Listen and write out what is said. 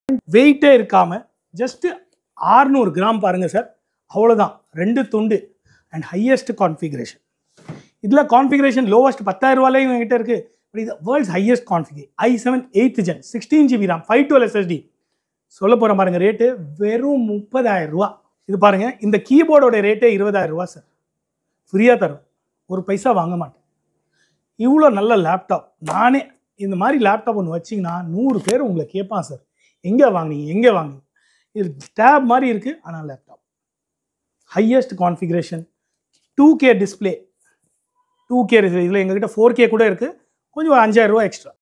வெயிட்டே இருக்காமல் ஜஸ்ட்டு ஆறுநூறு கிராம் பாருங்கள் சார் அவ்வளோதான் ரெண்டு துண்டு அண்ட் ஹையஸ்ட் கான்ஃபிகரேஷன் இதில் கான்ஃபிகரேஷன் லோவஸ்ட் பத்தாயிரம் ரூபாயிலையும் என்கிட்ட இருக்குது பட் இது world's highest config I seven eighth gen sixteen GB RAM five twelve SSD சொல்ல போகிற பாருங்க ரேட்டு வெறும் முப்பதாயிரம் ரூபா இது பாருங்க இந்த கீபோர்டோட ரேட்டே இருபதாயிரம் ரூபா சார் ஃப்ரீயாக தரும் ஒரு பைசா வாங்க மாட்டேன் இவ்வளோ நல்ல லேப்டாப் நானே இந்த மாதிரி லேப்டாப் ஒன்று வச்சிங்கன்னா நூறு பேர் உங்களை கேட்பான் சார் எங்கே வாங்குனீங்க எங்கே வாங்குனீங்க இது டேப் மாதிரி இருக்குது ஆனால் laptop highest configuration two K display two K இதில் எங்ககிட்ட ஃபோர் கே கூட இருக்குது கொஞ்சம் ஒரு அஞ்சாயிரம் ரூபா எக்ஸ்ட்ரா